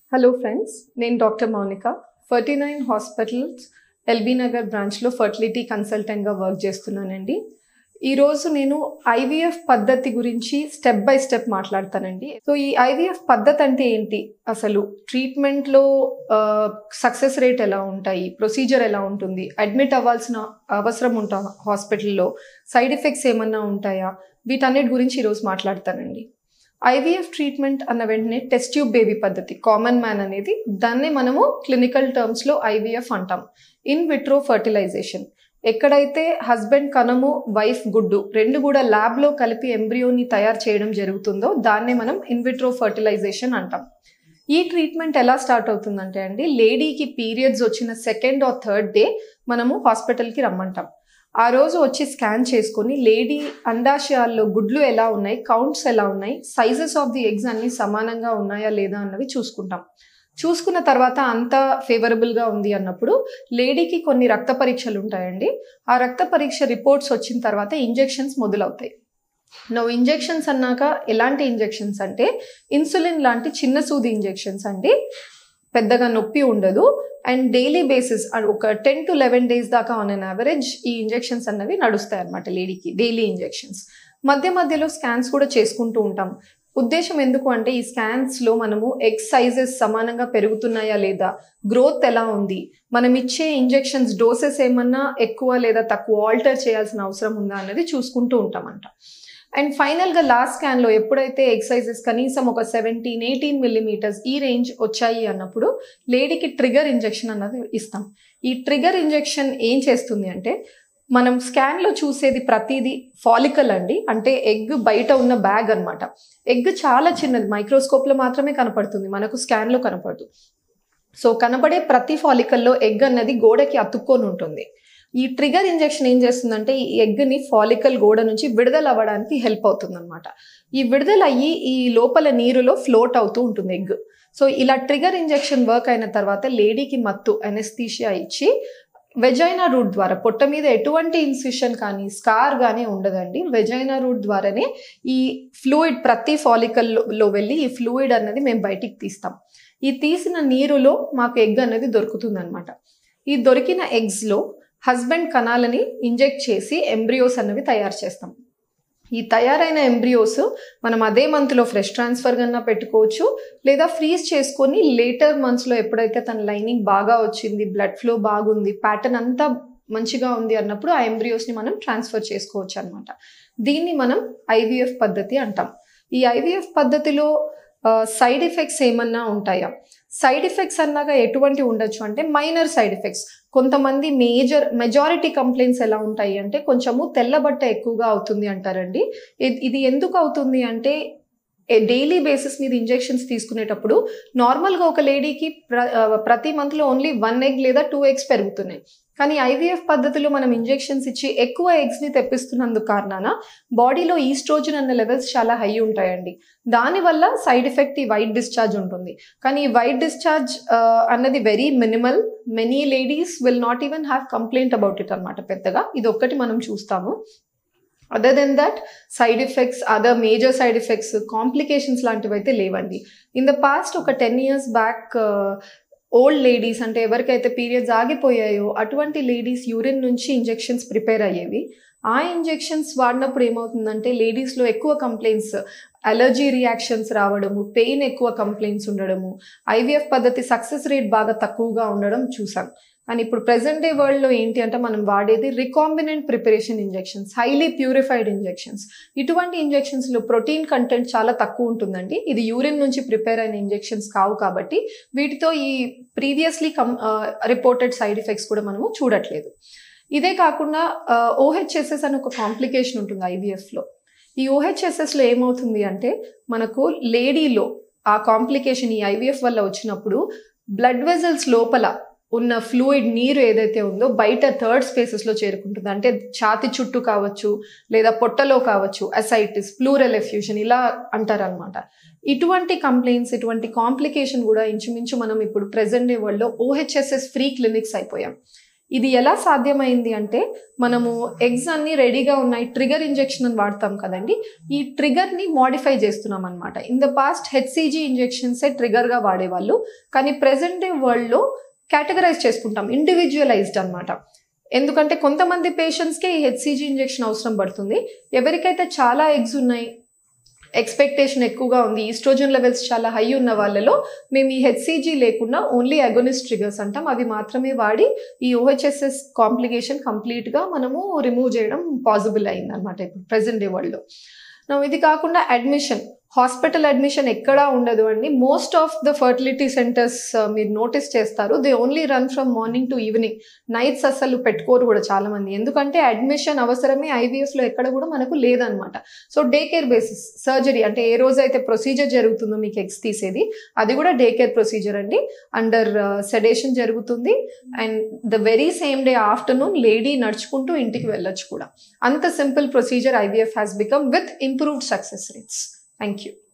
hello friends నేను doctor Mounika Ferty nine hospitals L B Nagar బ్రాంచ్లో fertility కన్సల్టెంట్గా work చేస్తున్నానండి ఈరోజు నేను ఐవీఎఫ్ పద్ధతి గురించి స్టెప్ బై స్టెప్ మాట్లాడతానండి సో ఈ ఐవీఎఫ్ పద్ధతి అంటే ఏంటి అసలు ట్రీట్మెంట్లో సక్సెస్ రేట్ ఎలా ఉంటాయి ప్రొసీజర్ ఎలా ఉంటుంది అడ్మిట్ అవ్వాల్సిన అవసరం ఉంటా హాస్పిటల్లో సైడ్ ఎఫెక్ట్స్ ఏమన్నా ఉంటాయా వీటన్నిటి గురించి ఈరోజు మాట్లాడతానండి ఐవీఎఫ్ ట్రీట్మెంట్ అన్న వెంటనే టెస్ట్ ట్యూబ్ బేబీ పద్ధతి కామన్ మ్యాన్ అనేది దాన్ని మనము క్లినికల్ టర్మ్స్లో ఐవీఎఫ్ అంటాం ఇన్ విట్రో ఫర్టిలైజేషన్ ఎక్కడైతే హస్బెండ్ కనము వైఫ్ గుడ్డు రెండు కూడా ల్యాబ్లో కలిపి ఎంబ్రియోని తయారు చేయడం జరుగుతుందో దాన్నే మనం ఇన్ విట్రో ఫర్టిలైజేషన్ అంటాం ఈ ట్రీట్మెంట్ ఎలా స్టార్ట్ అవుతుందంటే అండి లేడీకి పీరియడ్స్ వచ్చిన సెకండ్ ఆర్ థర్డ్ డే మనము హాస్పిటల్కి రమ్మంటాం ఆ రోజు వచ్చి స్కాన్ చేసుకొని లేడీ అండాశయాల్లో గుడ్లు ఎలా ఉన్నాయి కౌంట్స్ ఎలా ఉన్నాయి సైజెస్ ఆఫ్ ది ఎగ్స్ అన్ని సమానంగా ఉన్నాయా లేదా అన్నవి చూసుకుంటాం చూసుకున్న తర్వాత అంతా ఫేవరబుల్గా ఉంది అన్నప్పుడు లేడీకి కొన్ని రక్త పరీక్షలు ఉంటాయండి ఆ రక్త పరీక్ష రిపోర్ట్స్ వచ్చిన తర్వాత ఇంజెక్షన్స్ మొదలవుతాయి నో ఇంజెక్షన్స్ అన్నాక ఎలాంటి ఇంజెక్షన్స్ అంటే ఇన్సులిన్ లాంటి చిన్న సూది ఇంజెక్షన్స్ అండి పెద్దగా నొప్పి ఉండదు అండ్ డైలీ బేసిస్ ఒక టెన్ టు లెవెన్ డేస్ దాకా ఆన్ అన్ యావరేజ్ ఈ ఇంజెక్షన్స్ అన్నవి నడుస్తాయి అనమాట లేడీకి డైలీ ఇంజెక్షన్స్ మధ్య మధ్యలో స్కాన్స్ కూడా చేసుకుంటూ ఉంటాం ఉద్దేశం ఎందుకు అంటే ఈ స్కాన్స్లో మనము ఎగ్ సైజెస్ సమానంగా పెరుగుతున్నాయా లేదా గ్రోత్ ఎలా ఉంది మనం ఇచ్చే ఇంజెక్షన్స్ డోసెస్ ఏమన్నా ఎక్కువ లేదా తక్కువ ఆల్టర్ చేయాల్సిన అవసరం ఉందా అనేది చూసుకుంటూ ఉంటామంట అండ్ ఫైనల్గా లాస్ట్ స్కాన్లో ఎప్పుడైతే ఎక్సైజెస్ కనీసం ఒక సెవెంటీన్ ఎయిటీన్ మిల్లీమీటర్స్ ఈ రేంజ్ వచ్చాయి అన్నప్పుడు లేడీకి ట్రిగర్ ఇంజెక్షన్ అన్నది ఇస్తాం ఈ ట్రిగర్ ఇంజెక్షన్ ఏం చేస్తుంది అంటే మనం స్కాన్లో చూసేది ప్రతిదీ ఫాలికల్ అండి అంటే ఎగ్ బయట ఉన్న బ్యాగ్ అనమాట ఎగ్ చాలా చిన్నది మైక్రోస్కోప్లో మాత్రమే కనపడుతుంది మనకు స్కాన్లో కనపడదు సో కనబడే ప్రతి ఫాలికల్లో ఎగ్ అన్నది గోడకి అతుక్కొని ఉంటుంది ఈ ట్రిగర్ ఇంజెక్షన్ ఏం చేస్తుందంటే ఈ ఎగ్ని ఫాలికల్ గోడ నుంచి విడుదల అవ్వడానికి హెల్ప్ అవుతుంది అనమాట ఈ విడుదల అయ్యి ఈ లోపల నీరులో ఫ్లోట్ అవుతూ ఉంటుంది ఎగ్ సో ఇలా ట్రిగర్ ఇంజెక్షన్ వర్క్ అయిన తర్వాత లేడీకి మత్తు అనెస్థీషియా ఇచ్చి వెజైనా రూట్ ద్వారా పొట్ట మీద ఎటువంటి ఇన్సిషన్ కానీ స్కార్ కానీ ఉండదండి వెజైనా రూట్ ద్వారానే ఈ ఫ్లూయిడ్ ప్రతి ఫాలికల్లో వెళ్ళి ఈ ఫ్లూయిడ్ అన్నది మేము బయటికి తీస్తాం ఈ తీసిన నీరులో మాకు ఎగ్ అనేది దొరుకుతుంది అనమాట ఈ దొరికిన ఎగ్స్లో హస్బెండ్ కణాలని ఇంజెక్ట్ చేసి ఎంబ్రియోస్ అన్నవి తయారు చేస్తాం ఈ తయారైన ఎంబ్రియోస్ మనం అదే మంత్లో ఫ్రెష్ ట్రాన్స్ఫర్ కన్నా పెట్టుకోవచ్చు లేదా ఫ్రీజ్ చేసుకొని లేటర్ మంత్స్లో ఎప్పుడైతే తన లైనింగ్ బాగా వచ్చింది బ్లడ్ ఫ్లో బాగుంది ప్యాటర్న్ అంతా మంచిగా ఉంది అన్నప్పుడు ఆ ఎంబ్రియోస్ని మనం ట్రాన్స్ఫర్ చేసుకోవచ్చు అనమాట దీన్ని మనం ఐవీఎఫ్ పద్ధతి అంటాం ఈ ఐవీఎఫ్ పద్ధతిలో సైడ్ ఎఫెక్ట్స్ ఏమన్నా ఉంటాయా సైడ్ ఎఫెక్ట్స్ అన్నాక ఎటువంటి ఉండొచ్చు అంటే మైనర్ సైడ్ ఎఫెక్ట్స్ కొంతమంది మేజర్ మెజారిటీ కంప్లైంట్స్ ఎలా ఉంటాయి అంటే కొంచెము తెల్లబట్ట ఎక్కువగా అవుతుంది అంటారండి ఇది ఎందుకు అవుతుంది అంటే డైలీ బేసిస్ మీద ఇంజెక్షన్స్ తీసుకునేటప్పుడు నార్మల్గా ఒక లేడీకి ప్ర ప్రతి మంత్లో ఓన్లీ వన్ ఎగ్ లేదా టూ ఎగ్స్ పెరుగుతున్నాయి కానీ ఐవీఎఫ్ పద్ధతిలో మనం ఇంజెక్షన్స్ ఇచ్చి ఎక్కువ ఎగ్స్ని తెప్పిస్తున్నందుకు కారణాన బాడీలో ఈస్ట్రోజన్ అన్న లెవెల్స్ చాలా హై ఉంటాయండి దానివల్ల సైడ్ ఎఫెక్ట్ ఈ వైట్ డిశ్చార్జ్ ఉంటుంది కానీ ఈ వైట్ డిశ్చార్జ్ అన్నది very minimal many ladies will not even have complaint about it అనమాట పెద్దగా ఇది ఒక్కటి మనం చూస్తాము other than that side effects other major side effects complications లాంటివి అయితే లేవండి ఇన్ ద పాస్ట్ ఒక ten years back old ladies అంటే ఎవరికైతే పీరియడ్స్ ఆగిపోయాయో అటువంటి లేడీస్ యూరిన్ నుంచి ఇంజెక్షన్స్ ప్రిపేర్ అయ్యేవి ఆ ఇంజెక్షన్స్ వాడినప్పుడు ఏమవుతుందంటే లేడీస్లో ఎక్కువ కంప్లైంట్స్ అలర్జీ రియాక్షన్స్ రావడము పెయిన్ ఎక్కువ కంప్లైంట్స్ ఉండడము ఐవీఎఫ్ పద్ధతి సక్సెస్ రేట్ బాగా తక్కువగా ఉండడం చూసాం కానీ ఇప్పుడు ప్రెసెంట్ డే వరల్డ్లో ఏంటి అంటే మనం వాడేది recombinant preparation injections highly purified injections ఇటువంటి ఇంజెక్షన్స్లో ప్రోటీన్ కంటెంట్ చాలా తక్కువ ఉంటుందండి ఇది యూరిన్ నుంచి ప్రిపేర్ అయిన ఇంజెక్షన్స్ కావు కాబట్టి వీటితో ఈ previously come reported side effects కూడా మనము చూడట్లేదు ఇదే కాకుండా ఓహెచ్ఎస్ఎస్ అని ఒక కాంప్లికేషన్ ఉంటుంది ఐవీఎఫ్లో ఈ ఓహెచ్ఎస్ఎస్లో ఏమవుతుంది అంటే మనకు లేడీలో ఆ కాంప్లికేషన్ ఈ ఐవీఎఫ్ వల్ల వచ్చినప్పుడు బ్లడ్ వెజల్స్ లోపల ఉన్న ఫ్లూయిడ్ నీరు ఏదైతే ఉందో బయట థర్డ్ స్పేసెస్లో చేరుకుంటుంది అంటే ఛాతి చుట్టూ కావచ్చు లేదా పొట్టలో కావచ్చు అసైటిస్ ప్లూరల్ ఎఫ్యూషన్ ఇలా అంటారనమాట ఇటువంటి కంప్లైంట్స్ ఇటువంటి కాంప్లికేషన్ కూడా ఇంచుమించు మనం ఇప్పుడు ప్రెసెంట్ డే వరల్డ్లో ఓహెచ్ఎస్ఎస్ ఫ్రీ క్లినిక్స్ అయిపోయాం ఇది ఎలా సాధ్యమైంది అంటే మనము ఎగ్స్ అన్ని రెడీగా ఉన్నాయి ట్రిగర్ ఇంజెక్షన్ అని వాడతాం కదండి ఈ ట్రిగర్ని మాడిఫై చేస్తున్నాం అనమాట ఇన్ ద పాస్ట్ హెచ్సిజీ ఇంజెక్షన్సే ట్రిగర్గా వాడేవాళ్ళు కానీ ప్రెసెంట్ డే వరల్డ్లో కేటగరైజ్ చేసుకుంటాం ఇండివిజువలైజ్డ్ అనమాట ఎందుకంటే కొంతమంది పేషెంట్స్కే ఈ హెచ్సిజీ ఇంజెక్షన్ అవసరం పడుతుంది ఎవరికైతే చాలా ఎగ్స్ ఉన్నాయి ఎక్స్పెక్టేషన్ ఎక్కువగా ఉంది ఈస్ట్రోజన్ లెవెల్స్ చాలా హై ఉన్న వాళ్ళలో మేము ఈ హెచ్సిజీ లేకుండా ఓన్లీ అగోనిస్ట్ ట్రిగర్స్ అంటాం అవి మాత్రమే వాడి ఈ ఓహెచ్ఎస్ఎస్ కాంప్లికేషన్ కంప్లీట్గా మనము రిమూవ్ చేయడం పాసిబుల్ అయింది అనమాట ఇప్పుడు ప్రజెంట్ డే వరల్డ్లో నా ఇది కాకుండా అడ్మిషన్ హాస్పిటల్ అడ్మిషన్ ఎక్కడా ఉండదు అండి most of the fertility centres మీరు నోటీస్ చేస్తారు they only run from morning to evening nights అసలు పెట్టుకోరు కూడా చాలా మంది ఎందుకంటే అడ్మిషన్ అవసరమే ఐవీఎఫ్లో ఎక్కడ కూడా మనకు లేదనమాట so day care basis surgery అంటే ఏ రోజు అయితే ప్రొసీజర్ జరుగుతుందో మీకు ఎగ్స్ తీసేది అది కూడా డే కేర్ ప్రొసీజర్ అండి అండర్ సెడేషన్ జరుగుతుంది and the very same day afternoon lady నడుచుకుంటూ ఇంటికి వెళ్ళొచ్చు కూడా అంత simple procedure IVF has become with improved success rates thank you